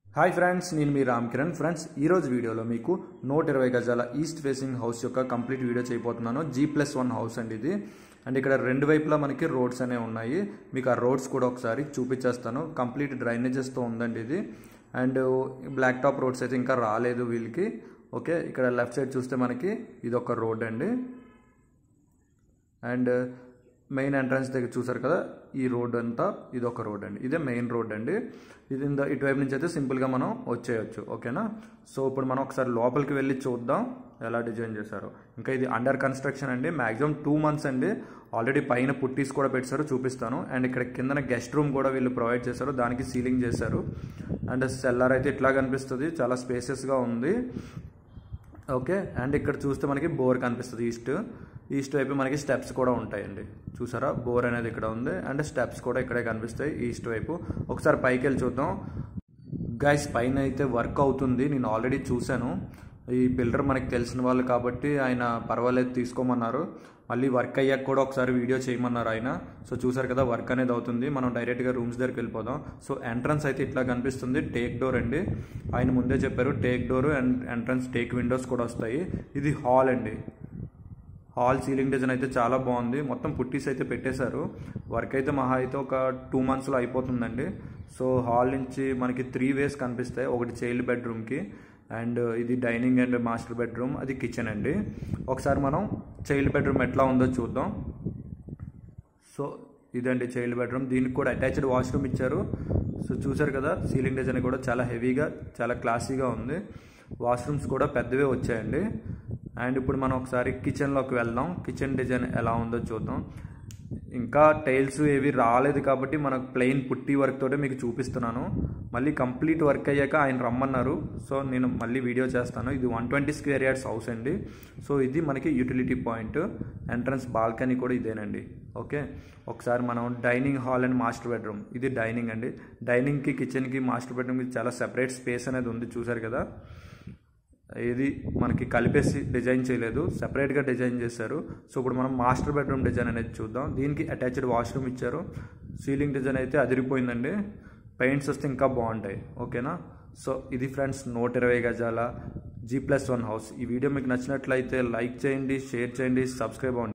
hi friends నేను మీ Ram Kiran friends ఈరోజు వీడియోలో మీకు నూట ఇరవై గజాల ఈస్ట్ ఫేసింగ్ హౌస్ యొక్క కంప్లీట్ వీడియో చేయబోతున్నాను జీ ప్లస్ వన్ హౌస్ అండి ఇది అండ్ ఇక్కడ రెండు వైపులా మనకి రోడ్స్ అనేవి ఉన్నాయి మీకు ఆ రోడ్స్ కూడా ఒకసారి చూపించేస్తాను కంప్లీట్ డ్రైనేజెస్తో ఉందండి ఇది అండ్ బ్లాక్ టాప్ రోడ్స్ అయితే ఇంకా రాలేదు వీళ్ళకి ఓకే ఇక్కడ లెఫ్ట్ సైడ్ చూస్తే మనకి ఇది ఒక రోడ్ అండి అండ్ మెయిన్ ఎంట్రన్స్ దగ్గర చూసారు కదా ఈ రోడ్ అంతా ఇది ఒక రోడ్ అండి ఇదే మెయిన్ రోడ్ అండి ఇది ఇంద ఇటువైపు నుంచి అయితే సింపుల్గా మనం వచ్చేయచ్చు ఓకేనా సో ఇప్పుడు మనం ఒకసారి లోపలికి వెళ్ళి చూద్దాం ఎలా డిజైన్ చేశారు ఇంకా ఇది అండర్ కన్స్ట్రక్షన్ అండి మ్యాక్సిమం టూ మంత్స్ అండి ఆల్రెడీ పైన పుట్టీస్ కూడా పెట్టారు చూపిస్తాను అండ్ ఇక్కడ కిందన గెస్ట్ రూమ్ కూడా వీళ్ళు ప్రొవైడ్ చేశారు దానికి సీలింగ్ చేశారు అండ్ సెల్లార్ అయితే ఇట్లా కనిపిస్తుంది చాలా స్పేసెస్గా ఉంది ఓకే అండ్ ఇక్కడ చూస్తే మనకి బోర్ కనిపిస్తుంది ఈస్ట్ ఈస్ట్ వైపు మనకి స్టెప్స్ కూడా ఉంటాయండి చూసారా బోర్ అనేది ఇక్కడ ఉంది అండ్ స్టెప్స్ కూడా ఇక్కడే కనిపిస్తాయి ఈస్ట్ వైపు ఒకసారి పైకి వెళ్ళి చూద్దాం గైస్ పైన అయితే వర్క్ అవుతుంది నేను ఆల్రెడీ చూశాను ఈ బిల్డర్ మనకి తెలిసిన వాళ్ళు కాబట్టి ఆయన పర్వాలేదు తీసుకోమన్నారు మళ్ళీ వర్క్ అయ్యాక కూడా ఒకసారి వీడియో చేయమన్నారు ఆయన సో చూసారు కదా వర్క్ అనేది అవుతుంది మనం డైరెక్ట్గా రూమ్స్ దగ్గరికి వెళ్ళిపోదాం సో ఎంట్రన్స్ అయితే ఇట్లా కనిపిస్తుంది టేక్ డోర్ అండి ఆయన ముందే చెప్పారు teak door and entrance teak windows కూడా వస్తాయి ఇది హాల్ అండి హాల్ సీలింగ్ డిజైన్ అయితే చాలా బాగుంది మొత్తం పుట్టీస్ అయితే పెట్టేశారు వర్క్ అయితే మహా అయితే ఒక టూ మంత్స్లో అయిపోతుందండి సో హాల్ నుంచి మనకి త్రీ వేస్ కనిపిస్తాయి ఒకటి చైల్డ్ బెడ్రూమ్కి అండ్ ఇది డైనింగ్ అండ్ మాస్టర్ బెడ్రూమ్ అది కిచెన్ అండి ఒకసారి మనం చైల్డ్ బెడ్రూమ్ ఎట్లా ఉందో చూద్దాం సో ఇదండి చైల్డ్ బెడ్రూమ్ దీనికి కూడా అటాచ్డ్ వాష్రూమ్ ఇచ్చారు సో చూసారు కదా సీలింగ్ డిజైన్ కూడా చాలా హెవీగా చాలా క్లాసీగా ఉంది వాష్రూమ్స్ కూడా పెద్దవే వచ్చాయండి అండ్ ఇప్పుడు మనం ఒకసారి కిచెన్లోకి వెళ్దాం కిచెన్ డిజైన్ ఎలా ఉందో చూద్దాం ఇంకా టైల్స్ ఏవి రాలేదు కాబట్టి మనకు ప్లెయిన్ పుట్టి వర్క్ తోటే మీకు చూపిస్తున్నాను మళ్ళీ కంప్లీట్ వర్క్ అయ్యాక ఆయన రమ్మన్నారు సో నేను మళ్ళీ వీడియో చేస్తాను ఇది one twenty square yards house అండి సో ఇది మనకి యూటిలిటీ పాయింట్ ఎంట్రన్స్ బాల్కనీ కూడా ఇదేనండి ఓకే ఒకసారి మనం dining hall and master bedroom ఇది డైనింగ్ అండి డైనింగ్కి కిచెన్కి మాస్టర్ బెడ్రూమ్కి చాలా సెపరేట్ స్పేస్ అనేది ఉంది చూసారు కదా ఇది మనకి కలిపేసి డిజైన్ చేయలేదు సెపరేట్గా డిజైన్ చేశారు సో ఇప్పుడు మనం మాస్టర్ బెడ్రూమ్ డిజైన్ అనేది చూద్దాం దీనికి అటాచ్డ్ వాష్రూమ్ ఇచ్చారు సీలింగ్ డిజైన్ అయితే అదిరిపోయిందండి పెయింట్స్ వస్తే ఇంకా బాగుంటాయి ఓకేనా సో ఇది ఫ్రెండ్స్ నూట ఇరవై గజాల జీ ప్లస్ వన్ హౌస్ ఈ వీడియో మీకు నచ్చినట్లయితే లైక్ చేయండి షేర్ చేయండి సబ్స్క్రైబ్ అవ్వండి